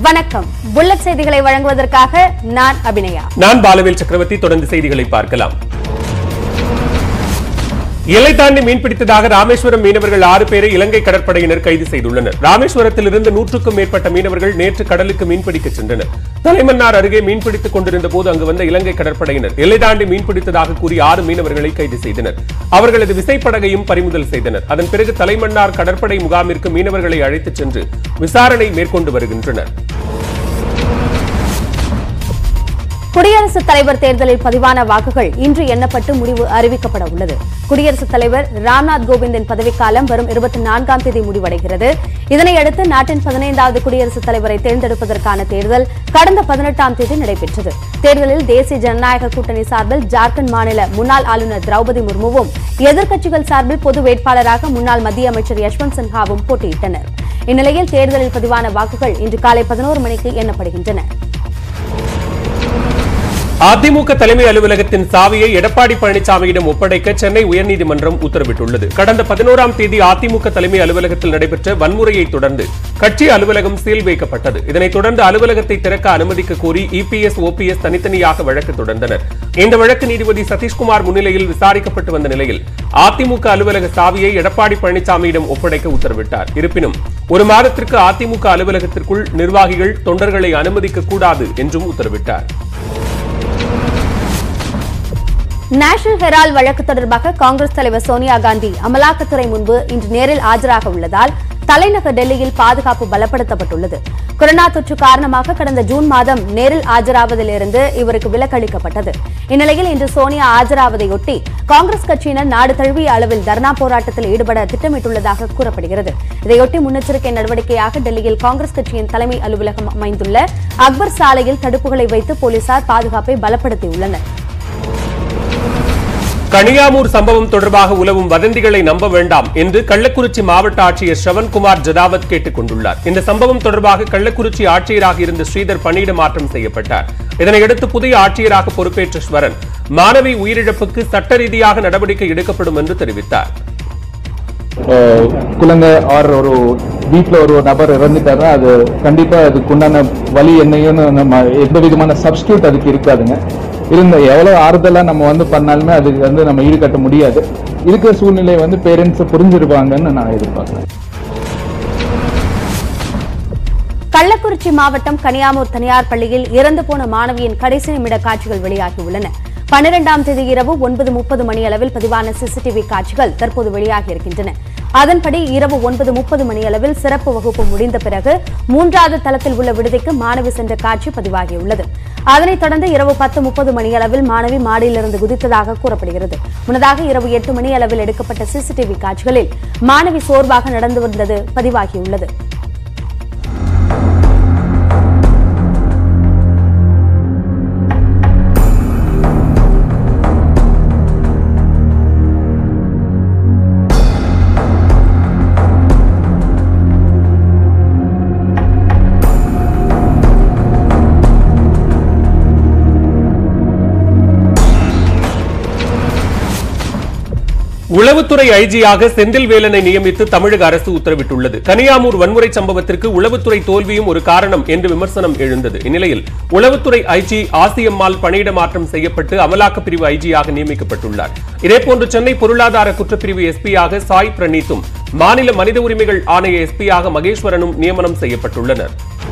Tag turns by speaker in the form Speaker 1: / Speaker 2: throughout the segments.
Speaker 1: வணக்கம் புல்லட் செய்திகளை வழங்குவதற்காக நான் அபிநயா
Speaker 2: நான் பாலவேல் சக்கரவர்த்தி தொடர்ந்து செய்திகளை பார்க்கலாம் எல்லை தாண்டி மீன்பிடித்ததாக ராமேஸ்வரம் மீனவர்கள் ஆறு பேரை இலங்கை கடற்படையினர் கைது செய்துள்ளனர் ராமேஸ்வரத்தில் இருந்து நூற்றுக்கும் மேற்பட்ட மீனவர்கள் நேற்று கடலுக்கு மீன்பிடிக்க சென்றனர் தலைமன்னார் அருகே மீன்பிடித்துக் கொண்டிருந்த போது அங்கு வந்த இலங்கை கடற்படையினர் எல்லை தாண்டி மீன்பிடித்ததாக கூறி ஆறு மீனவர்களை கைது செய்தனர் அவர்களது விசைப்படகையும் பறிமுதல் செய்தனர் அதன் பிறகு தலைமன்னார் கடற்படை முகாமிற்கு மீனவர்களை அழைத்துச் சென்று விசாரணை மேற்கொண்டு வருகின்றனர்
Speaker 1: குடியரசுத் தலைவர் தேர்தலில் பதிவான வாக்குகள் இன்று எண்ணப்பட்டு முடிவு அறிவிக்கப்பட உள்ளது குடியரசுத் தலைவர் ராம்நாத் கோவிந்தின் பதவிக்காலம் வரும் இருபத்தி நான்காம் தேதி முடிவடைகிறது இதனையடுத்து நாட்டின் பதினைந்தாவது குடியரசுத் தலைவரை தேர்ந்தெடுப்பதற்கான தேர்தல் கடந்த பதினெட்டாம் தேதி நடைபெற்றது தேர்தலில் தேசிய ஜனநாயக கூட்டணி சார்பில் ஜார்க்கண்ட் மாநில முன்னாள் ஆளுநர் திரௌபதி முர்முவும் எதிர்க்கட்சிகள் சார்பில் பொது வேட்பாளராக முன்னாள் மத்திய அமைச்சர் யஷ்வந்த் சின்ஹாவும் போட்டியிட்டனர் இந்நிலையில் தேர்தலில் பதிவான வாக்குகள் இன்று காலை பதினோரு மணிக்கு எண்ணப்படுகின்றன
Speaker 2: அதிமுக தலைமை அலுவலகத்தின் சாவியை எடப்பாடி பழனிசாமியிடம் ஒப்படைக்க சென்னை உயர்நீதிமன்றம் உத்தரவிட்டுள்ளது கடந்த பதினோராம் தேதி அதிமுக தலைமை அலுவலகத்தில் நடைபெற்ற வன்முறையை தொடர்ந்து கட்சி அலுவலகம் சீல் வைக்கப்பட்டது இதனைத் தொடர்ந்து அலுவலகத்தை திறக்க அனுமதிக்க கோரி இபிஎஸ் ஓபிஎஸ் தனித்தனியாக வழக்கு தொடர்ந்தனர் இந்த வழக்கு நீதிபதி சதீஷ்குமார் முன்னிலையில் விசாரிக்கப்பட்டு வந்த நிலையில் அதிமுக அலுவலக சாவியை எடப்பாடி பழனிசாமியிடம் ஒப்படைக்க உத்தரவிட்டார் இருப்பினும் ஒரு மாதத்திற்கு அதிமுக அலுவலகத்திற்குள் நிர்வாகிகள் தொண்டர்களை அனுமதிக்க கூடாது என்றும் உத்தரவிட்டார்
Speaker 1: நேஷனல் ஹெரால்ட் வழக்கு தொடர்பாக காங்கிரஸ் தலைவர் சோனியா காந்தி அமலாக்கத்துறை முன்பு இன்று நேரில் ஆஜராக உள்ளதால் தலைநகர் டெல்லியில் பாதுகாப்பு பலப்படுத்தப்பட்டுள்ளது கொரோனா தொற்று காரணமாக கடந்த ஜூன் மாதம் நேரில் ஆஜராவதிலிருந்து இவருக்கு விலக்களிக்கப்பட்டது இந்நிலையில் இன்று சோனியா ஆஜராவதையொட்டி காங்கிரஸ் கட்சியினர் நாடு தழுவிய அளவில் தர்ணா போராட்டத்தில் ஈடுபட திட்டமிட்டுள்ளதாக கூறப்படுகிறது இதையொட்டி முன்னெச்சரிக்கை நடவடிக்கையாக டெல்லியில் காங்கிரஸ் கட்சியின் தலைமை அலுவலகம் அமைந்துள்ள அக்பர் சாலையில் தடுப்புகளை வைத்து போலீசார் பாதுகாப்பை பலப்படுத்தியுள்ளனர்
Speaker 2: கனியாமூர் சம்பவம் தொடர்பாக உலவும் வதந்திகளை நம்ப வேண்டாம் என்று கள்ளக்குறிச்சி மாவட்ட ஆட்சியர் ஸ்ரவன்குமார் ஜதாவத் கேட்டுக் கொண்டுள்ளார் இந்த சம்பவம் தொடர்பாக கள்ளக்குறிச்சி ஆட்சியராக இருந்த ஸ்ரீதர் பணியிட மாற்றம் செய்யப்பட்டார் இதனையடுத்து புதிய ஆட்சியராக பொறுப்பேற்ற ஸ்வரன் மாணவி உயிரிழப்புக்கு சட்ட ரீதியாக நடவடிக்கை எடுக்கப்படும் என்று தெரிவித்தார்
Speaker 3: அஹ் குழந்தை ஆர் ஒரு வீட்டில் ஒரு நபர் இறந்துட்டாருன்னா அது கண்டிப்பா அதுக்கு உண்டான வழி என்னையும் நம்ம எந்த விதமான சப்ஸ்டியூட் அதுக்கு இருக்காதுங்க இருந்த எவ்வளவு ஆறுதலா நம்ம வந்து பண்ணாலுமே அதுக்கு வந்து நம்ம ஈடுகட்ட முடியாது இருக்கிற சூழ்நிலையை வந்து பேரண்ட்ஸ் புரிஞ்சிருப்பாங்கன்னு நான் எதிர்பார்க்கிறேன்
Speaker 1: கள்ளக்குறிச்சி மாவட்டம் கனியாமூர் தனியார் பள்ளியில் இறந்து போன மாணவியின் கடைசி நிமிட காட்சிகள் வெளியாகியுள்ளன பன்னிரெண்டாம் தேதி இரவு ஒன்பது முப்பது மணி அளவில் பதிவான சிசிடிவி காட்சிகள் தற்போது வெளியாகி இருக்கின்றன அதன்படி இரவு ஒன்பது முப்பது மணி அளவில் சிறப்பு வகுப்பு முடிந்த பிறகு மூன்றாவது தளத்தில் உள்ள விடுதிக்கு மாணவி சென்ற காட்சி பதிவாகியுள்ளது அதனைத் தொடர்ந்து இரவு பத்து முப்பது மணி அளவில் மாணவி மாடியிலிருந்து குதித்ததாக கூறப்படுகிறது முன்னதாக இரவு எட்டு மணி அளவில் எடுக்கப்பட்ட சிசிடிவி காட்சிகளில் மாணவி சோர்வாக நடந்து வந்தது பதிவாகியுள்ளது
Speaker 2: உளவுத்துறை ஐஜியாக செந்தில் வேலனை நியமித்து தமிழக அரசு உத்தரவிட்டுள்ளது கனியாமூர் வன்முறை சம்பவத்திற்கு உளவுத்துறை தோல்வியும் ஒரு காரணம் என்று விமர்சனம் எழுந்தது இந்நிலையில் உளவுத்துறை ஐஜி ஆசியம்மாள் பணியிட மாற்றம் செய்யப்பட்டு அமலாக்கப் பிரிவு ஐஜியாக நியமிக்கப்பட்டுள்ளார் இதேபோன்று சென்னை பொருளாதார குற்றப்பிரிவு எஸ்பியாக சாய் பிரணீத்தும் மாநில மனித உரிமைகள் ஆணைய எஸ்பியாக மகேஸ்வரனும் நியமனம் செய்யப்பட்டுள்ளனர்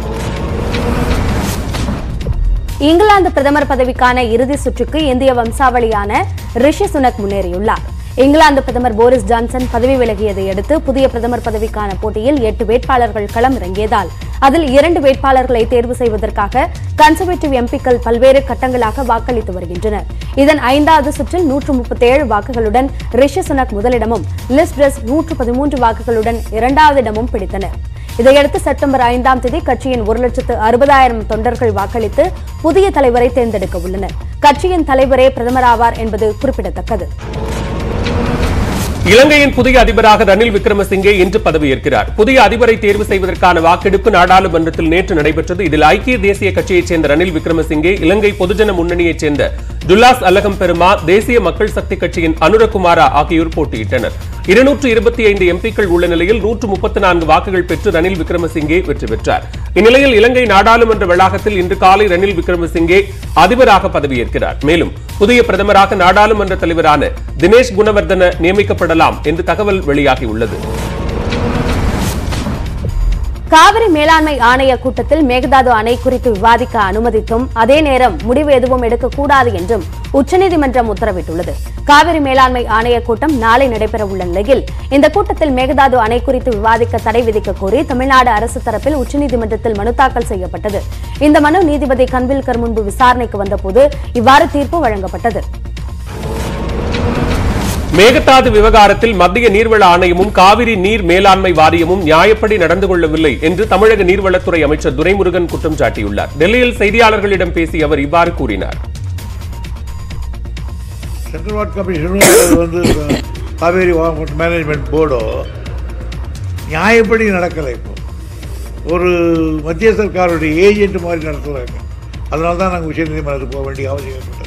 Speaker 1: இங்கிலாந்து பிரதமர் பதவிக்கான இறுதி சுற்றுக்கு இந்திய வம்சாவளியான ரிஷி சுனக் முன்னேறியுள்ளார் இங்கிலாந்து பிரதமர் போரிஸ் ஜான்சன் பதவி விலகியதை அடுத்து புதிய பிரதமர் பதவிக்கான போட்டியில் எட்டு வேட்பாளர்கள் களம் இறங்கியதால் அதில் இரண்டு வேட்பாளர்களை தேர்வு செய்வதற்காக கன்சர்வேட்டிவ் எம்பிக்கள் பல்வேறு கட்டங்களாக வாக்களித்து வருகின்றனர் இதன் ஐந்தாவது சுற்றில் நூற்று முப்பத்தேழு வாக்குகளுடன் ரிஷி சுனக் முதலிடமும் லிஸ் ட்ரெஸ் நூற்று பதிமூன்று வாக்குகளுடன் இரண்டாவது இடமும் பிடித்தனர் இதையடுத்து செப்டம்பர் ஐந்தாம் தேதி கட்சியின் ஒரு லட்சத்து அறுபதாயிரம் தொண்டர்கள் வாக்களித்து புதிய தலைவரை தேர்ந்தெடுக்க உள்ளனர் கட்சியின் தலைவரே பிரதமராவார் என்பது குறிப்பிடத்தக்கது
Speaker 2: இலங்கையின் புதிய அதிபராக ரணில் விக்ரமசிங்கே இன்று பதவியேற்கிறார் புதிய அதிபரை தேர்வு செய்வதற்கான வாக்கெடுப்பு நாடாளுமன்றத்தில் நேற்று நடைபெற்றது இதில் ஐக்கிய தேசிய கட்சியைச் சேர்ந்த ரணில் விக்ரமசிங்கே இலங்கை பொதுஜன முன்னணியைச் சேர்ந்த ஜுல்லாஸ் அல்லகம் பெருமா தேசிய மக்கள் சக்தி கட்சியின் அனுரகுமாரா ஆகியோர் போட்டியிட்டனர் இருநூற்று இருபத்தி ஐந்து எம்பிக்கள் உள்ள நிலையில் நூற்று முப்பத்தி நான்கு வாக்குகள் பெற்று ரணில் விக்ரமசிங்கே வெற்றி பெற்றார் இந்நிலையில் இலங்கை நாடாளுமன்ற வளாகத்தில் இன்று காலை ரணில் விக்ரமசிங்கே அதிபராக பதவியேற்கிறார் மேலும் புதிய பிரதமராக நாடாளுமன்ற தலைவரான தினேஷ் குணவர்தன நியமிக்கப்படலாம் என்று தகவல் வெளியாகியுள்ளது
Speaker 1: காவிரி மேலாண்மை ஆணைய கூட்டத்தில் மேகதாது அணை குறித்து விவாதிக்க அனுமதித்தும் அதே நேரம் முடிவு எதுவும் எடுக்கக்கூடாது என்றும் உச்சநீதிமன்றம் உத்தரவிட்டுள்ளது காவிரி மேலாண்மை ஆணைய கூட்டம் நாளை நடைபெறவுள்ள நிலையில் இந்த கூட்டத்தில் மேகதாது அணை குறித்து விவாதிக்க தடை விதிக்க கோரி தமிழ்நாடு அரசு தரப்பில் உச்சநீதிமன்றத்தில் மனு தாக்கல் செய்யப்பட்டது இந்த மனு நீதிபதி கன்வில்கர் முன்பு விசாரணைக்கு வந்தபோது இவ்வாறு தீர்ப்பு வழங்கப்பட்டது
Speaker 2: மேகதாது விவகாரத்தில் மத்திய நீர்வள ஆணையமும் காவிரி நீர் மேலாண்மை வாரியமும் நியாயப்படி நடந்து கொள்ளவில்லை என்று தமிழக நீர்வளத்துறை அமைச்சர் துரைமுருகன் குற்றம் சாட்டியுள்ளார் டெல்லியில் செய்தியாளர்களிடம் பேசிய அவர் இவ்வாறு கூறினார்
Speaker 4: சென்ட்ரல் வாட் கமிஷனும் அது வந்து காவேரி வாட்டர் மேனேஜ்மெண்ட் போர்டோ நியாயப்படி நடக்கலை இப்போ ஒரு மத்திய சர்க்காருடைய ஏஜென்ட் மாதிரி நடத்துகிறாங்க அதனால தான் நாங்கள் உச்சநீதிமன்றத்துக்கு போக வேண்டிய அவசியம் ஏற்பட்டது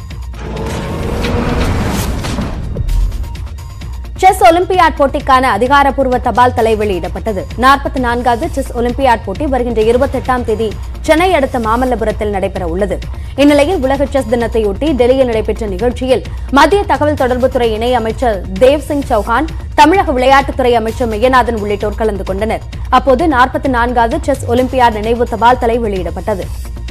Speaker 1: செஸ் ஒலிம்பியாட் போட்டிக்கான அதிகாரப்பூர்வ தபால் தலை வெளியிடப்பட்டது நாற்பத்தி நான்காவது செஸ் ஒலிம்பியாட் போட்டி வருகின்ற இருபத்தி எட்டாம் தேதி சென்னை அடுத்த மாமல்லபுரத்தில் நடைபெற உள்ளது இந்நிலையில் உலக செஸ் தினத்தையொட்டி டெல்லியில் நடைபெற்ற நிகழ்ச்சியில் மத்திய தகவல் தொடர்புத்துறை இணை அமைச்சர் தேவ் சிங் சௌஹான் தமிழக விளையாட்டுத்துறை அமைச்சர் மெய்யநாதன் உள்ளிட்டோர் கலந்து கொண்டனர் அப்போது நாற்பத்தி நான்காவது செஸ் ஒலிம்பியாட் நினைவு தபால் தலை வெளியிடப்பட்டது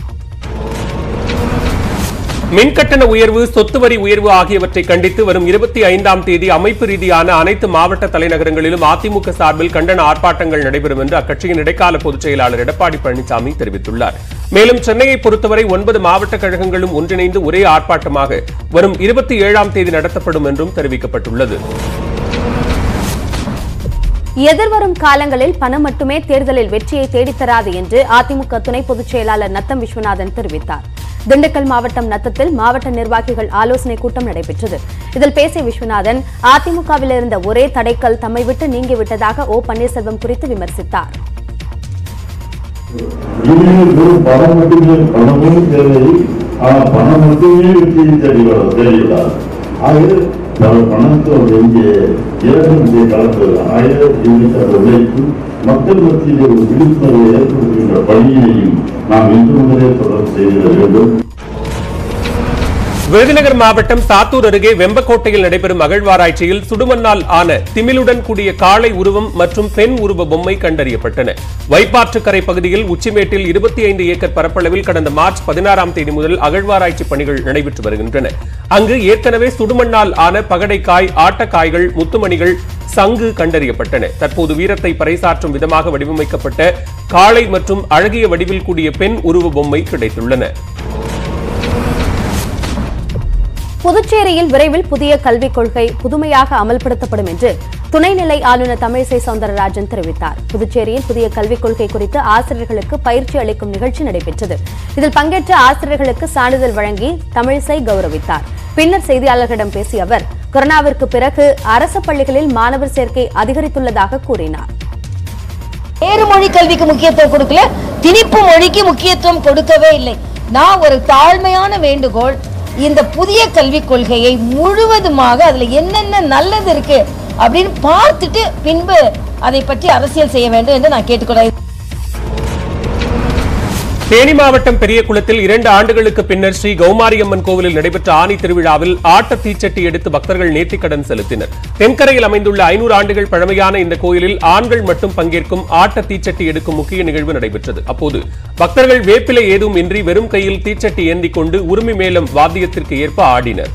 Speaker 2: மின்கட்டண உயர்வு சொத்து வரி உயர்வு ஆகியவற்றை கண்டித்து வரும் இருபத்தி ஐந்தாம் தேதி அமைப்பு ரீதியான அனைத்து மாவட்ட தலைநகரங்களிலும் அதிமுக சார்பில் கண்டன ஆர்ப்பாட்டங்கள் நடைபெறும் என்று அக்கட்சியின் இடைக்கால பொதுச் செயலாளர் எடப்பாடி பழனிசாமி தெரிவித்துள்ளார் மேலும் சென்னையை பொறுத்தவரை ஒன்பது மாவட்ட கழகங்களும் ஒன்றிணைந்து ஒரே ஆர்ப்பாட்டமாக வரும் இருபத்தி ஏழாம் தேதி நடத்தப்படும் என்றும் தெரிவிக்கப்பட்டுள்ளது
Speaker 1: எதிர்வரும் காலங்களில் பணம் மட்டுமே தேர்தலில் வெற்றியை தேடித்தராது என்று அதிமுக துணை பொதுச் செயலாளர் நத்தம் விஸ்வநாதன் தெரிவித்தார் திண்டுக்கல் மாவட்டம் நத்தத்தில் மாவட்ட நிர்வாகிகள் ஆலோசனை கூட்டம் நடைபெற்றது இதில் பேசிய விஸ்வநாதன் அதிமுகவில் இருந்த ஒரே தடைக்கல் தம்மை விட்டு நீங்கிவிட்டதாக ஓ பன்னீர்செல்வம் குறித்து விமர்சித்தார்
Speaker 5: இனிமேல் வெறும் பணம் மட்டுமே பணமும் தேவை ஆனா பணம் மட்டுமே வெற்றியை தேடி வர தேவையில்லாது ஆக பல பணத்தை அவர் இங்கே ஏற்படுத்திய கலந்தது ஆக இவருக்கு அந்த உழைப்பு மக்கள் மத்தியில் ஒரு விழிப்புணர்வை ஏற்படுத்துகின்ற பணியையும் நாம் இன்று முதலே தொடர்ந்து செய்திட வேண்டும்
Speaker 2: விருதுநகர் மாவட்டம் சாத்தூர் அருகே வெம்பக்கோட்டையில் நடைபெறும் அகழ்வாராய்ச்சியில் சுடுமண்ணால் ஆன திமிலுடன் கூடிய காளை உருவம் மற்றும் பெண் உருவ பொம்மை கண்டறியப்பட்டன வைப்பாற்றுக்கரை பகுதியில் உச்சிமேட்டில் இருபத்தி ஐந்து ஏக்கர் பரப்பளவில் கடந்த மார்ச் பதினாறாம் தேதி முதல் அகழ்வாராய்ச்சி பணிகள் நடைபெற்று வருகின்றன அங்கு ஏற்கனவே சுடுமண்ணால் ஆன பகடைக்காய் ஆட்டக்காய்கள் முத்துமணிகள் சங்கு கண்டறியப்பட்டன தற்போது வீரத்தை பறைசாற்றும் விதமாக வடிவமைக்கப்பட்ட காளை மற்றும் அழகிய வடிவில் கூடிய பெண் உருவ பொம்மை கிடைத்துள்ளன
Speaker 1: புதுச்சேரியில் விரைவில் புதிய கல்விக் கொள்கை புதுமையாக அமல்படுத்தப்படும் என்று துணைநிலை ஆளுநர் தமிழிசை சவுந்தரராஜன் தெரிவித்தார் புதுச்சேரியில் புதிய கல்விக் கொள்கை குறித்து ஆசிரியர்களுக்கு பயிற்சி அளிக்கும் நிகழ்ச்சி நடைபெற்றது இதில் பங்கேற்ற ஆசிரியர்களுக்கு சான்றிதழ் வழங்கி தமிழிசை கௌரவித்தார் பின்னர் செய்தியாளர்களிடம் பேசிய அவர் கொரோனாவிற்கு பிறகு அரசு பள்ளிகளில் மாணவர் சேர்க்கை அதிகரித்துள்ளதாக கூறினார்
Speaker 6: வேறு மொழி கல்விக்கு முக்கியத்துவம் கொடுக்கல திணிப்பு மொழிக்கு முக்கியத்துவம் கொடுக்கவே இல்லை நான் ஒரு தாழ்மையான வேண்டுகோள் இந்த புதிய கல்விக் கொள்கையை முழுவதுமாக அதுல என்னென்ன நல்லது இருக்கு அப்படின்னு பார்த்துட்டு பின்பு அதை பற்றி அரசியல் செய்ய வேண்டும் என்று நான் கேட்டுக்கொள்கிறேன்
Speaker 2: தேனி மாவட்டம் பெரியகுளத்தில் இரண்டு ஆண்டுகளுக்கு பின்னர் ஸ்ரீ கௌமாரியம்மன் கோவிலில் நடைபெற்ற ஆணி திருவிழாவில் ஆட்ட தீச்சட்டி எடுத்து பக்தர்கள் நேர்த்திக்கடன் செலுத்தினர் தென்கரையில் அமைந்துள்ள ஐநூறு ஆண்டுகள் பழமையான இந்த கோயிலில் ஆண்கள் மட்டும் பங்கேற்கும் ஆட்ட தீச்சட்டி எடுக்கும் முக்கிய நிகழ்வு நடைபெற்றது அப்போது பக்தர்கள் வேப்பிலை ஏதும் இன்றி வெறும் கையில் தீச்சட்டி ஏந்திக் கொண்டு உரிமை மேளம் வாத்தியத்திற்கு ஏற்ப ஆடினர்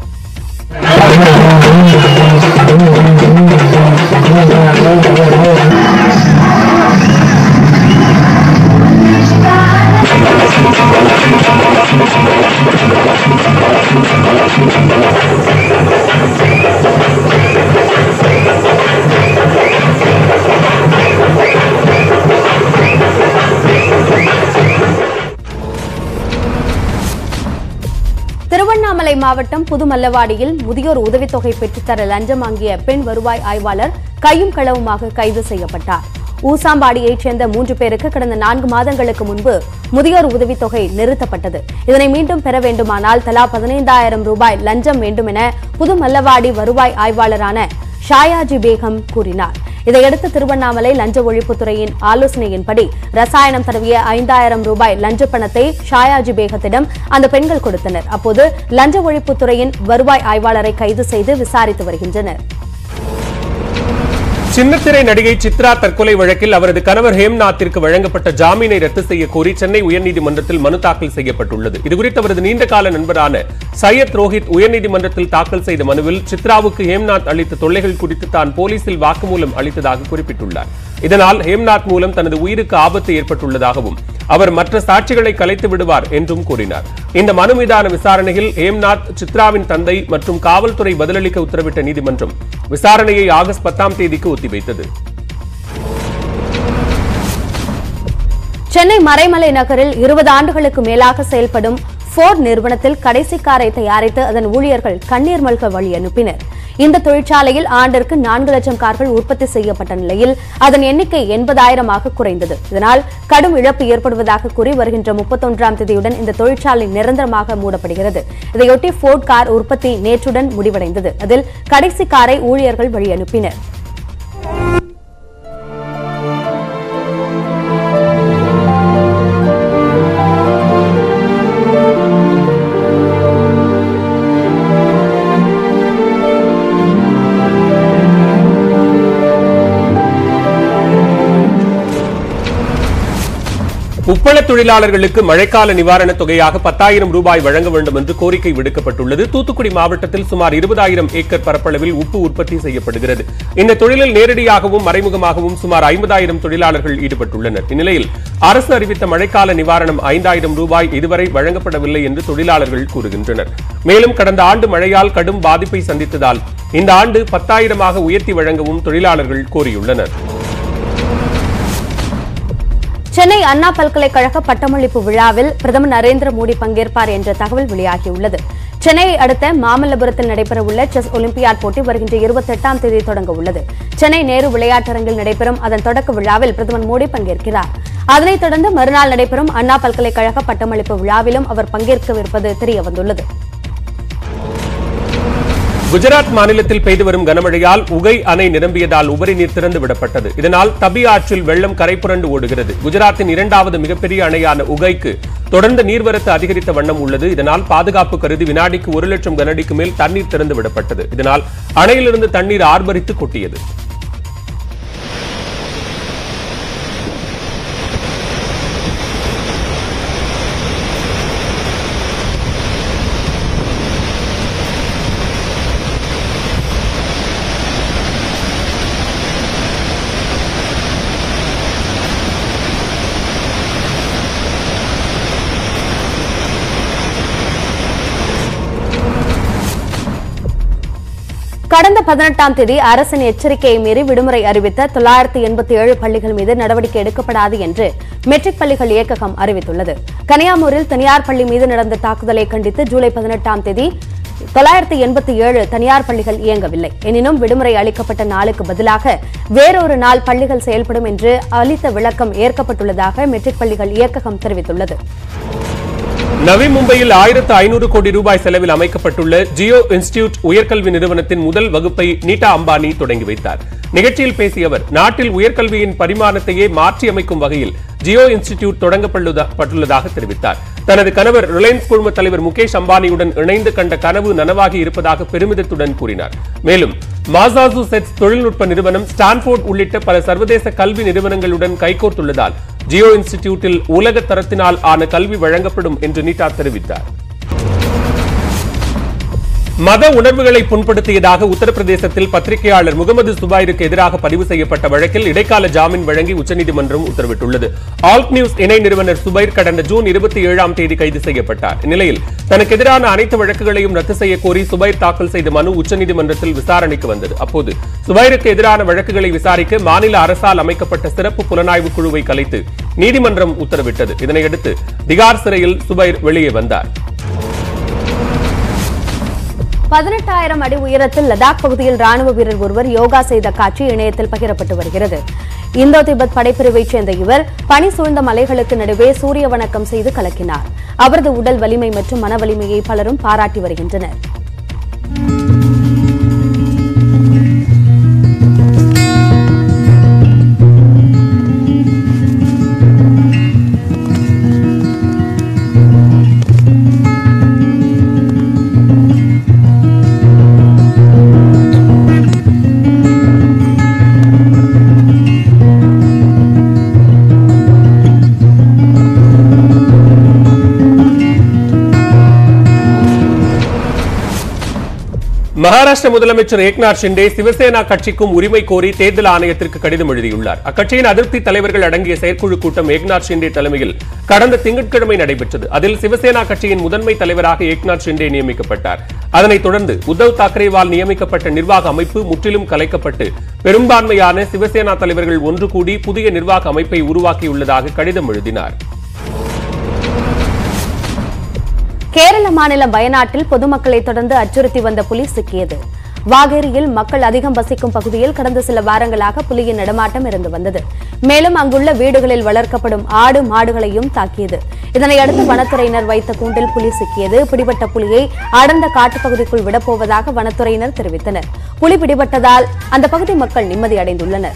Speaker 1: திருவண்ணாமலை மாவட்டம் புதுமல்லவாடியில் முதியோர் உதவித்தொகை பெற்றுத்தர லஞ்சம் வாங்கிய பெண் வருவாய் ஆய்வாளர் கையும் களவுமாக கைது செய்யப்பட்டார் ஊசாம்பாடியைச் சேர்ந்த மூன்று பேருக்கு கடந்த நான்கு மாதங்களுக்கு முன்பு முதியோர் உதவித்தொகை நிறுத்தப்பட்டது இதனை மீண்டும் பெற வேண்டுமானால் தலா பதினைந்தாயிரம் ரூபாய் லஞ்சம் வேண்டும் என புது மல்லவாடி வருவாய் ஆய்வாளரான ஷாயாஜி பேகம் கூறினார் இதையடுத்து திருவண்ணாமலை லஞ்ச ஒழிப்புத்துறையின் ஆலோசனையின்படி ரசாயனம் தடவிய ஐந்தாயிரம் ரூபாய் லஞ்ச பணத்தை ஷாயாஜி பேகத்திடம் அந்த பெண்கள் கொடுத்தனர் அப்போது லஞ்ச ஒழிப்புத்துறையின் வருவாய் ஆய்வாளரை கைது செய்து விசாரித்து வருகின்றனர்
Speaker 2: சின்னத்திரை நடிகை சித்ரா தற்கொலை வழக்கில் அவரது கணவர் ஹேம்நாத்திற்கு வழங்கப்பட்ட ஜாமீனை ரத்து செய்ய கோரி சென்னை உயர்நீதிமன்றத்தில் மனு தாக்கல் செய்யப்பட்டுள்ளது இதுகுறித்து அவரது நீண்டகால நண்பரான சையத் ரோஹித் உயர்நீதிமன்றத்தில் தாக்கல் செய்த மனுவில் சித்ராவுக்கு ஹேம்நாத் அளித்த தொல்லைகள் குறித்து தான் போலீசில் வாக்குமூலம் அளித்ததாக குறிப்பிட்டுள்ளார் இதனால் ஹேம்நாத் மூலம் தனது உயிருக்கு ஆபத்து ஏற்பட்டுள்ளதாகவும் அவர் மற்ற சாட்சிகளை கலைத்து விடுவார் என்றும் கூறினார் இந்த மனு மீதான விசாரணையில் ஹேம்நாத் சித்ராவின் தந்தை மற்றும் காவல்துறை பதிலளிக்க உத்தரவிட்ட நீதிமன்றம் விசாரணையை ஆகஸ்ட் பத்தாம் தேதிக்கு ஒத்திவைத்தது
Speaker 1: சென்னை மறைமலை நகரில் இருபது ஆண்டுகளுக்கு மேலாக செயல்படும் ஃபோர்ட் நிறுவனத்தில் கடைசி காரை தயாரித்து அதன் ஊழியர்கள் கண்ணீர் மல்க வழி அனுப்பினர் இந்த தொழிற்சாலையில் ஆண்டிற்கு நான்கு லட்சம் கார்கள் உற்பத்தி செய்யப்பட்ட நிலையில் அதன் எண்ணிக்கை எண்பதாயிரமாக குறைந்தது இதனால் கடும் இழப்பு ஏற்படுவதாக கூறி வருகின்ற முப்பத்தொன்றாம் தேதியுடன் இந்த தொழிற்சாலை நிரந்தரமாக மூடப்படுகிறது இதையொட்டி ஃபோர்ட் கார் உற்பத்தி நேற்றுடன் முடிவடைந்தது அதில் கடைசி காரை ஊழியர்கள் வழி அனுப்பினர்
Speaker 2: உப்பள தொழிலாளர்களுக்கு மழைக்கால நிவாரணத் தொகையாக பத்தாயிரம் ரூபாய் வழங்க வேண்டும் என்று கோரிக்கை விடுக்கப்பட்டுள்ளது தூத்துக்குடி மாவட்டத்தில் சுமார் இருபதாயிரம் ஏக்கர் பரப்பளவில் உப்பு உற்பத்தி செய்யப்படுகிறது இந்த தொழிலில் நேரடியாகவும் மறைமுகமாகவும் சுமார் ஐம்பதாயிரம் தொழிலாளர்கள் ஈடுபட்டுள்ளனர் இந்நிலையில் அரசு அறிவித்த மழைக்கால நிவாரணம் ஐந்தாயிரம் ரூபாய் இதுவரை வழங்கப்படவில்லை என்று தொழிலாளர்கள் கூறுகின்றனர் மேலும் கடந்த ஆண்டு மழையால் கடும் பாதிப்பை சந்தித்ததால் இந்த ஆண்டு பத்தாயிரமாக உயர்த்தி வழங்கவும் தொழிலாளர்கள் கோரியுள்ளனர்
Speaker 1: சென்னை அண்ணா பல்கலைக்கழக பட்டமளிப்பு விழாவில் பிரதமர் நரேந்திர மோடி பங்கேற்பார் என்ற தகவல் வெளியாகியுள்ளது சென்னையை அடுத்த மாமல்லபுரத்தில் நடைபெறவுள்ள செஸ் ஒலிம்பியாட் போட்டி வருகின்ற இருபத்தெட்டாம் தேதி தொடங்க உள்ளது சென்னை நேரு விளையாட்டரங்கில் நடைபெறும் அதன் தொடக்க விழாவில் பிரதமர் மோடி பங்கேற்கிறார் அதனைத் தொடர்ந்து மறுநாள் நடைபெறும் அண்ணா பல்கலைக்கழக பட்டமளிப்பு விழாவிலும் அவர் பங்கேற்கவிருப்பது தெரியவந்துள்ளது
Speaker 2: குஜராத் மாநிலத்தில் பெய்து வரும் கனமழையால் உகை அணை நிரம்பியதால் உபரி நீர் திறந்து விடப்பட்டது இதனால் தபி ஆற்றில் வெள்ளம் கரைபுரண்டு ஓடுகிறது குஜராத்தின் இரண்டாவது மிகப்பெரிய அணையான உகைக்கு தொடர்ந்து நீர்வரத்து அதிகரித்த வண்ணம் உள்ளது இதனால் பாதுகாப்பு கருதி வினாடிக்கு ஒரு லட்சம் கனஅடிக்கு மேல் தண்ணீர் திறந்து விடப்பட்டது இதனால் அணையிலிருந்து தண்ணீர் ஆர்ப்பரித்து கொட்டியது
Speaker 1: கடந்த பதினெட்டாம் தேதி அரசின் எச்சரிக்கையை மீறி விடுமுறை அறிவித்த தொள்ளாயிரத்து எண்பத்தி ஏழு பள்ளிகள் மீது நடவடிக்கை எடுக்கப்படாது என்று மெட்ரிக் பள்ளிகள் இயக்ககம் அறிவித்துள்ளது கனியாமூரில் தனியார் பள்ளி மீது நடந்த தாக்குதலை கண்டித்து ஜூலை பதினெட்டாம் தேதி தொள்ளாயிரத்து எண்பத்தி ஏழு தனியார் பள்ளிகள் இயங்கவில்லை எனினும் விடுமுறை அளிக்கப்பட்ட நாளுக்கு பதிலாக வேறொரு நாள் பள்ளிகள் செயல்படும் என்று அளித்த விளக்கம் ஏற்கப்பட்டுள்ளதாக மெட்ரிக் பள்ளிகள் இயக்ககம் தெரிவித்துள்ளது
Speaker 2: நவி மும்பையில் ஆயிரத்து ஐநூறு கோடி ரூபாய் செலவில் அமைக்கப்பட்டுள்ள ஜியோ இன்ஸ்டிடியூட் உயர்கல்வி நிறுவனத்தின் முதல் வகுப்பை நீட்டா அம்பானி தொடங்கி வைத்தார் நிகழ்ச்சியில் பேசிய அவர் நாட்டில் உயர்கல்வியின் பரிமாணத்தையே மாற்றி அமைக்கும் வகையில் ஜியோ இன்ஸ்டிடியூட் தொடங்கப்பட்டுள்ளதாக தெரிவித்தார் தனது கணவர் ரிலையன்ஸ் குழும தலைவர் முகேஷ் அம்பானியுடன் இணைந்து கண்ட கனவு நனவாகி இருப்பதாக பெருமிதத்துடன் கூறினார் மேலும் மாசாசூசெட்ஸ் தொழில்நுட்ப நிறுவனம் ஸ்டான்போர்ட் உள்ளிட்ட பல சர்வதேச கல்வி நிறுவனங்களுடன் கைகோர்த்துள்ளதால் ஜியோ இன்ஸ்டிடியூட்டில் உலக தரத்தினால் ஆன கல்வி வழங்கப்படும் என்று நீட்டா தெரிவித்தார் மத உணர்வுகளை புண்படுத்தியதாக உத்தரப்பிரதேசத்தில் பத்திரிகையாளர் முகமது சுபாயிருக்கு எதிராக பதிவு செய்யப்பட்ட வழக்கில் இடைக்கால ஜாமீன் வழங்கி உச்சநீதிமன்றம் உத்தரவிட்டுள்ளது ஆல்ட் நியூஸ் இணை நிறுவனர் சுபைர் கடந்த ஜூன் இருபத்தி ஏழாம் தேதி கைது செய்யப்பட்டார் இந்நிலையில் தனக்கு எதிரான அனைத்து வழக்குகளையும் ரத்து செய்ய கோரி சுபைர் தாக்கல் செய்த மனு உச்சநீதிமன்றத்தில் விசாரணைக்கு வந்தது அப்போது சுபைருக்கு எதிரான வழக்குகளை விசாரிக்க மாநில அரசால் அமைக்கப்பட்ட சிறப்பு புலனாய்வு குழுவை கலைத்து நீதிமன்றம் உத்தரவிட்டது இதனையடுத்து திகார் சிறையில் சுபைர் வெளியே வந்தார்
Speaker 1: பதினெட்டாயிரம் அடி உயரத்தில் லடாக் பகுதியில் ராணுவ வீரர் ஒருவர் யோகா செய்த காட்சி இணையத்தில் பகிரப்பட்டு வருகிறது இந்தோ திபெத் படைப்பிரிவைச் சேர்ந்த இவர் பனி சூழ்ந்த மலைகளுக்கு நடுவே சூரிய வணக்கம் செய்து கலக்கினார் அவரது உடல் வலிமை மற்றும் மன வலிமையை பலரும் பாராட்டி வருகின்றனர்
Speaker 2: மகாராஷ்டிர முதலமைச்சர் ஏக்நாத் ஷிண்டே சிவசேனா கட்சிக்கும் உரிமை கோரி தேர்தல் ஆணையத்திற்கு கடிதம் எழுதியுள்ளார் அக்கட்சியின் அதிருப்தி தலைவர்கள் அடங்கிய செயற்குழு கூட்டம் ஏக்நாத் ஷிண்டே தலைமையில் கடந்த திங்கட்கிழமை நடைபெற்றது அதில் சிவசேனா கட்சியின் முதன்மை தலைவராக ஏக்நாத் ஷிண்டே நியமிக்கப்பட்டார் அதனைத் தொடர்ந்து உத்தவ் தாக்கரேவால் நியமிக்கப்பட்ட நிர்வாக அமைப்பு முற்றிலும் கலைக்கப்பட்டு பெரும்பான்மையான சிவசேனா தலைவர்கள் ஒன்று கூடி புதிய நிர்வாக அமைப்பை உருவாக்கியுள்ளதாக கடிதம் எழுதினார்
Speaker 1: கேரள மாநிலம் வயநாட்டில் பொதுமக்களை தொடர்ந்து அச்சுறுத்தி வந்த புலி சிக்கியது வாகேரியில் மக்கள் அதிகம் வசிக்கும் பகுதியில் கடந்த சில வாரங்களாக புலியின் நடமாட்டம் இருந்து வந்தது மேலும் அங்குள்ள வீடுகளில் வளர்க்கப்படும் ஆடு மாடுகளையும் தாக்கியது இதனையடுத்து வனத்துறையினர் வைத்த கூண்டில் புலி சிக்கியது பிடிபட்ட புலியை அடர்ந்த காட்டுப்பகுதிக்குள் விடப்போவதாக வனத்துறையினர் தெரிவித்தனர் புலி பிடிபட்டதால் அந்த பகுதி மக்கள் நிம்மதி அடைந்துள்ளனர்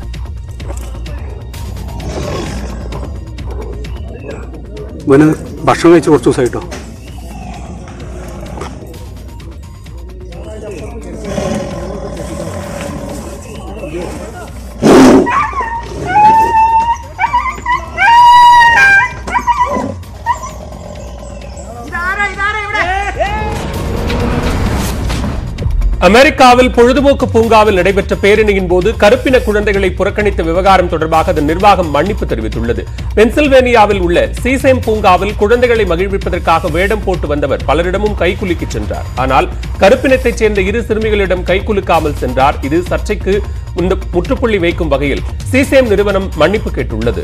Speaker 7: മോന് ഭക്ഷണം കഴിച്ച് കുറച്ച് ദിവസമായിട്ടോ
Speaker 2: அமெரிக்காவில் பொழுதுபோக்கு பூங்காவில் நடைபெற்ற பேரணியின் போது கருப்பின குழந்தைகளை புறக்கணித்த விவகாரம் தொடர்பாக அதன் நிர்வாகம் மன்னிப்பு தெரிவித்துள்ளது பென்சில்வேனியாவில் உள்ள சீசேம் பூங்காவில் குழந்தைகளை மகிழ்விப்பதற்காக வேடம் போட்டு வந்தவர் பலரிடமும் கைகுலுக்கிச் சென்றார் ஆனால் கருப்பினத்தைச் சேர்ந்த இரு சிறுமிகளிடம் கைகுலுக்காமல் சென்றார் இது சர்ச்சைக்கு முந்த- முற்றுப்புள்ளி வைக்கும் வகையில் சீசேம் நிறுவனம் மன்னிப்பு கேட்டுள்ளது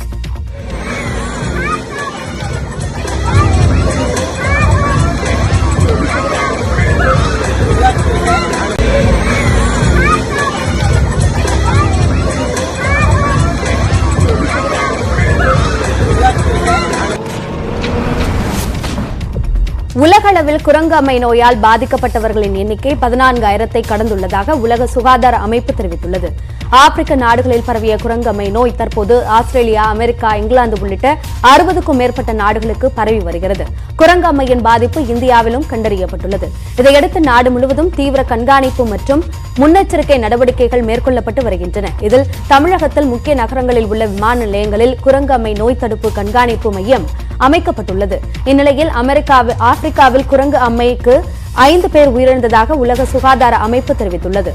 Speaker 1: உலகளவில் குரங்கு அம்மை நோயால் பாதிக்கப்பட்டவர்களின் எண்ணிக்கை பதினான்காயிரத்தை கடந்துள்ளதாக உலக சுகாதார அமைப்பு தெரிவித்துள்ளது ஆப்பிரிக்க நாடுகளில் பரவிய குரங்கு அம்மை நோய் தற்போது ஆஸ்திரேலியா அமெரிக்கா இங்கிலாந்து உள்ளிட்ட அறுபதுக்கும் மேற்பட்ட நாடுகளுக்கு பரவி வருகிறது குரங்கு அம்மையின் பாதிப்பு இந்தியாவிலும் கண்டறியப்பட்டுள்ளது இதையடுத்து நாடு முழுவதும் தீவிர கண்காணிப்பு மற்றும் முன்னெச்சரிக்கை நடவடிக்கைகள் மேற்கொள்ளப்பட்டு வருகின்றன இதில் தமிழகத்தில் முக்கிய நகரங்களில் உள்ள விமான நிலையங்களில் குரங்கு அம்மை நோய் தடுப்பு கண்காணிப்பு மையம் அமைக்கப்பட்டுள்ளது இந்நிலையில் அமெரிக்காவில் ஆப்பிரிக்காவில் குரங்கு அம்மைக்கு ஐந்து பேர் உயிரிழந்ததாக உலக சுகாதார அமைப்பு தெரிவித்துள்ளது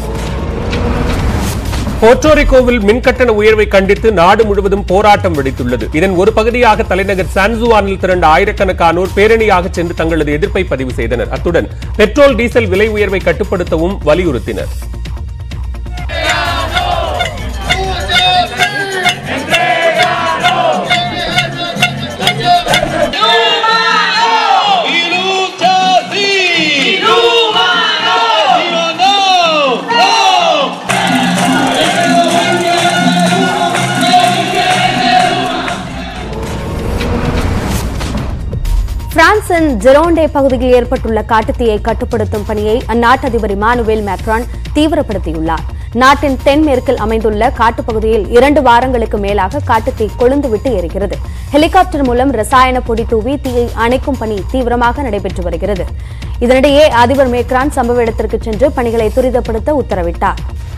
Speaker 2: போர்ட்டோரிக்கோவில் மின்கட்டண உயர்வை கண்டித்து நாடு முழுவதும் போராட்டம் வெடித்துள்ளது இதன் ஒரு பகுதியாக தலைநகர் சான்சுவானில் திரண்ட ஆயிரக்கணக்கானோர் பேரணியாக சென்று தங்களது எதிர்ப்பை பதிவு செய்தனர் அத்துடன் பெட்ரோல் டீசல் விலை உயர்வை கட்டுப்படுத்தவும் வலியுறுத்தினர்
Speaker 1: பிரான்சின் ஜெரோண்டே பகுதியில் ஏற்பட்டுள்ள காட்டுத்தீயை கட்டுப்படுத்தும் பணியை அந்நாட்டு அதிபர் இமானுவேல் மேக்ரான் தீவிரப்படுத்தியுள்ளார் நாட்டின் தென்மேற்கில் அமைந்துள்ள காட்டுப்பகுதியில் இரண்டு வாரங்களுக்கு மேலாக காட்டுத்தீ கொழுந்துவிட்டு எரிகிறது ஹெலிகாப்டர் மூலம் ரசாயன பொடி தூவி தீயை அணைக்கும் பணி தீவிரமாக நடைபெற்று வருகிறது இதனிடையே அதிபர் மேக்ரான் சம்பவ இடத்திற்கு சென்று பணிகளை துரிதப்படுத்த உத்தரவிட்டார்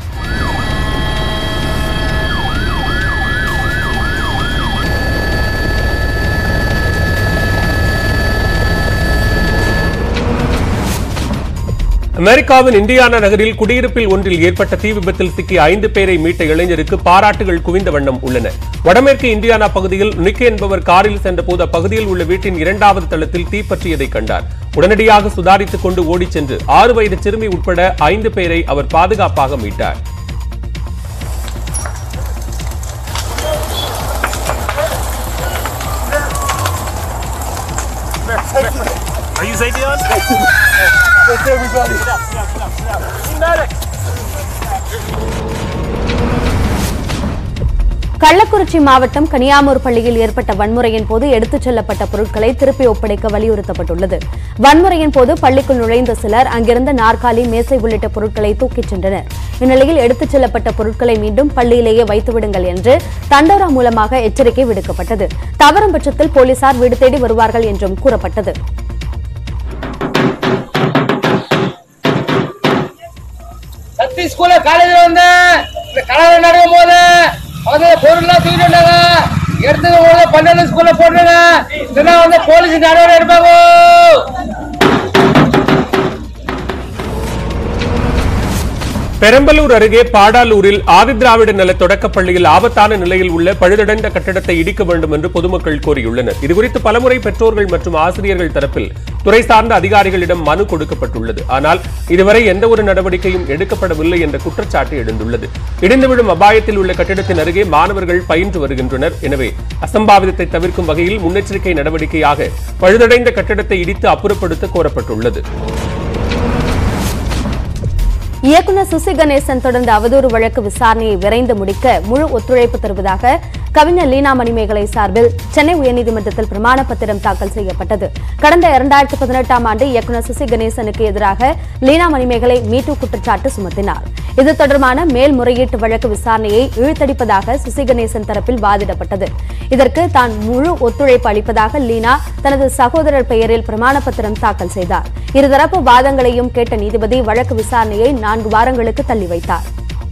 Speaker 2: அமெரிக்காவின் இந்தியானா நகரில் குடியிருப்பில் ஒன்றில் ஏற்பட்ட தீ விபத்தில் சிக்கிய ஐந்து பேரை மீட்ட இளைஞருக்கு பாராட்டுகள் குவிந்த வண்ணம் உள்ளன வடமேற்கு இந்தியானா பகுதியில் நிக் என்பவர் காரில் சென்றபோது அப்பகுதியில் உள்ள வீட்டின் இரண்டாவது தளத்தில் தீ பற்றியதை கண்டார் உடனடியாக சுதாரித்துக் கொண்டு ஓடிச் சென்று ஆறு வயது சிறுமி உட்பட ஐந்து பேரை அவர் பாதுகாப்பாக மீட்டார்
Speaker 1: கள்ளக்குறிச்சி மாவட்டம் கனியாமூர் பள்ளியில் ஏற்பட்ட வன்முறையின் போது எடுத்துச் செல்லப்பட்ட பொருட்களை திருப்பி ஒப்படைக்க வலியுறுத்தப்பட்டுள்ளது வன்முறையின் போது பள்ளிக்குள் நுழைந்த சிலர் அங்கிருந்த நாற்காலி மேசை உள்ளிட்ட பொருட்களை தூக்கிச் சென்றனர் இந்நிலையில் எடுத்துச் செல்லப்பட்ட பொருட்களை மீண்டும் பள்ளியிலேயே வைத்துவிடுங்கள் என்று தண்டோரா மூலமாக எச்சரிக்கை விடுக்கப்பட்டது தவறும் பட்சத்தில் போலீசார் வீடு தேடி வருவார்கள் என்றும் கூறப்பட்டது
Speaker 8: சக்தி ஸ்கூல்ல காலேஜ்ல வந்தேன் இந்த கலவை நடக்கும் போது வந்து பொருள்லாம் தூக்கிட்டு வந்தாங்க எடுத்துக்க போது பன்னெண்டு ஸ்கூல்ல போட்டுருங்க இல்லைன்னா வந்து போலீஸ் நடவடிக்கை எடுப்பாங்க
Speaker 2: பெரம்பலூர் அருகே பாடாலூரில் ஆதிதிராவிட நல தொடக்கப் பள்ளியில் ஆபத்தான நிலையில் உள்ள பழுதடைந்த கட்டடத்தை இடிக்க வேண்டும் என்று பொதுமக்கள் கோரியுள்ளனர் இதுகுறித்து பலமுறை பெற்றோர்கள் மற்றும் ஆசிரியர்கள் தரப்பில் துறை சார்ந்த அதிகாரிகளிடம் மனு கொடுக்கப்பட்டுள்ளது ஆனால் இதுவரை எந்த ஒரு நடவடிக்கையும் எடுக்கப்படவில்லை என்ற குற்றச்சாட்டு எழுந்துள்ளது இடிந்து விழும் அபாயத்தில் உள்ள கட்டிடத்தின் அருகே மாணவர்கள் பயின்று வருகின்றனர் எனவே அசம்பாவிதத்தை தவிர்க்கும் வகையில் முன்னெச்சரிக்கை நடவடிக்கையாக பழுதடைந்த கட்டிடத்தை இடித்து அப்புறப்படுத்த கோரப்பட்டுள்ளது
Speaker 1: இயக்குநர் சுசி கணேசன் தொடர்ந்த அவதூறு வழக்கு விசாரணையை விரைந்து முடிக்க முழு ஒத்துழைப்பு தருவதாக கவிஞர் லீனா மணிமேகலை சார்பில் சென்னை உயர்நீதிமன்றத்தில் பிரமாண பத்திரம் தாக்கல் செய்யப்பட்டது கடந்த இரண்டாயிரத்து பதினெட்டாம் ஆண்டு இயக்குநர் சுசி கணேசனுக்கு எதிராக லீனா மணிமேகலை மீட்டு குற்றச்சாட்டு சுமத்தினார் இது தொடர்பான மேல்முறையீட்டு வழக்கு விசாரணையை இழுத்தடிப்பதாக சுசி கணேசன் தரப்பில் வாதிடப்பட்டது இதற்கு தான் முழு ஒத்துழைப்பு அளிப்பதாக லீனா தனது சகோதரர் பெயரில் பிரமாண பத்திரம் தாக்கல் செய்தார் இருதரப்பு வாதங்களையும் கேட்ட நீதிபதி வழக்கு விசாரணையை நான்கு வாரங்களுக்கு தள்ளி வைத்தார்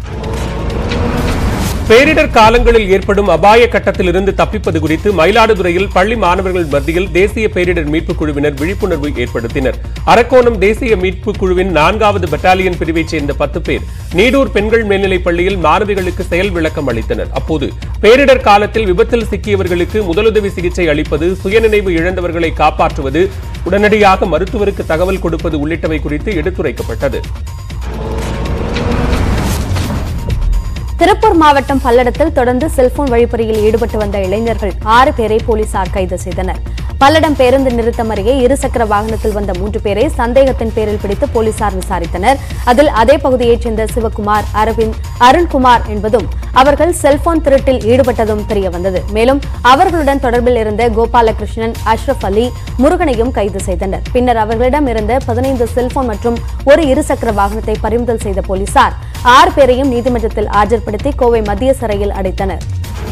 Speaker 2: பேரிடர் காலங்களில் ஏற்படும் அபாய கட்டத்திலிருந்து தப்பிப்பது குறித்து மயிலாடுதுறையில் பள்ளி மாணவர்கள் மத்தியில் தேசிய பேரிடர் மீட்புக் குழுவினர் விழிப்புணர்வு ஏற்படுத்தினர் அரக்கோணம் தேசிய மீட்புக் குழுவின் நான்காவது பட்டாலியன் பிரிவைச் சேர்ந்த பத்து பேர் நீடூர் பெண்கள் மேல்நிலைப் பள்ளியில் மாணவிகளுக்கு செயல் விளக்கம் அளித்தனர் அப்போது பேரிடர் காலத்தில் விபத்தில் சிக்கியவர்களுக்கு முதலுதவி சிகிச்சை அளிப்பது சுயநினைவு இழந்தவர்களை காப்பாற்றுவது உடனடியாக மருத்துவருக்கு தகவல் கொடுப்பது உள்ளிட்டவை குறித்து எடுத்துரைக்கப்பட்டது
Speaker 1: திருப்பூர் மாவட்டம் பல்லடத்தில் தொடர்ந்து செல்போன் வழிப்பறியில் ஈடுபட்டு வந்த இளைஞர்கள் ஆறு பேரை போலீசார் கைது செய்தனர் பல்லடம் பேருந்து நிறுத்தம் அருகே இருசக்கர வாகனத்தில் வந்த மூன்று பேரை சந்தேகத்தின் பேரில் பிடித்து போலீசார் விசாரித்தனர் அதில் அதே பகுதியைச் சேர்ந்த சிவகுமார் அரவிந்த் அருண்குமார் என்பதும் அவர்கள் செல்போன் திருட்டில் ஈடுபட்டதும் தெரியவந்தது மேலும் அவர்களுடன் தொடர்பில் இருந்த கோபாலகிருஷ்ணன் அஷ்ரப் அலி முருகனையும் கைது செய்தனர் பின்னர் அவர்களிடம் இருந்த பதினைந்து செல்போன் மற்றும் ஒரு இருசக்கர வாகனத்தை பறிமுதல் செய்த போலீசார் ஆறு பேரையும் நீதிமன்றத்தில் ஆஜர்படுத்தி கோவை மத்திய சிறையில் அடைத்தனர்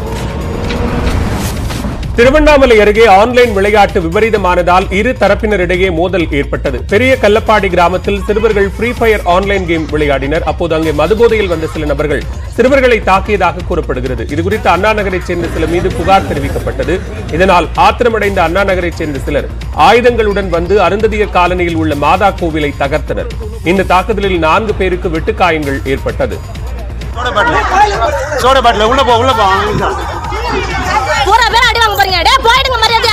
Speaker 2: திருவண்ணாமலை அருகே ஆன்லைன் விளையாட்டு விபரீதமானதால் இரு தரப்பினரிடையே மோதல் ஏற்பட்டது பெரிய கல்லப்பாடி கிராமத்தில் சிறுவர்கள் ஃப்ரீ ஃபயர் ஆன்லைன் கேம் விளையாடினர் அப்போது அங்கே மதுபோதையில் வந்த சில நபர்கள் சிறுவர்களை தாக்கியதாக கூறப்படுகிறது இதுகுறித்து அண்ணா நகரைச் சேர்ந்த சிலர் மீது புகார் தெரிவிக்கப்பட்டது இதனால் ஆத்திரமடைந்த அண்ணா நகரைச் சேர்ந்த சிலர் ஆயுதங்களுடன் வந்து அருந்ததியர் காலனியில் உள்ள மாதா கோவிலை தகர்த்தனர் இந்த தாக்குதலில் நான்கு பேருக்கு வெட்டுக்காயங்கள் ஏற்பட்டது
Speaker 9: சோடா பாட்டில் உள்ள போ உள்ள போ
Speaker 10: பூரா பேர் அடி வாங்க போறீங்க டே போயிடுங்க மரியாதையா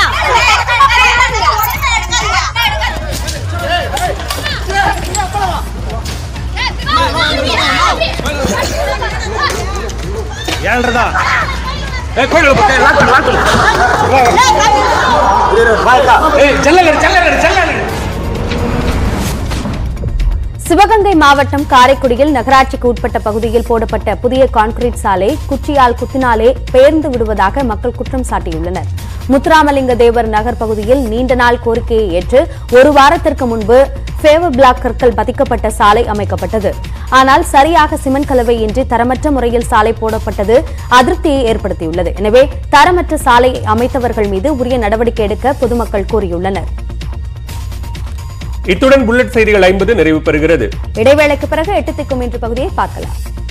Speaker 9: ஏழ்றதா ஏ கோயில் பக்கம் லாக் பண்ணு லாக் பண்ணு ஏய் செல்லல செல்லல செல்லல
Speaker 1: சிவகங்கை மாவட்டம் காரைக்குடியில் நகராட்சிக்கு உட்பட்ட பகுதியில் போடப்பட்ட புதிய கான்கிரீட் சாலை குச்சியால் குத்தினாலே பெயர்ந்து விடுவதாக மக்கள் குற்றம் சாட்டியுள்ளனர் முத்துராமலிங்க தேவர் நகர் பகுதியில் நீண்ட நாள் கோரிக்கையை ஏற்று ஒரு வாரத்திற்கு முன்பு ஃபேவர் பிளாக் கற்கள் பதிக்கப்பட்ட சாலை அமைக்கப்பட்டது ஆனால் சரியாக சிமெண்ட் கலவை இன்றி தரமற்ற முறையில் சாலை போடப்பட்டது அதிருப்தியை ஏற்படுத்தியுள்ளது எனவே தரமற்ற சாலை அமைத்தவர்கள் மீது உரிய நடவடிக்கை எடுக்க பொதுமக்கள் கூறியுள்ளனர்
Speaker 2: இத்துடன் புல்லட் செய்திகள் ஐம்பது நிறைவு பெறுகிறது
Speaker 1: இடைவேளைக்கு பிறகு எட்டு திக்கும் இன்று பகுதியை பார்க்கலாம்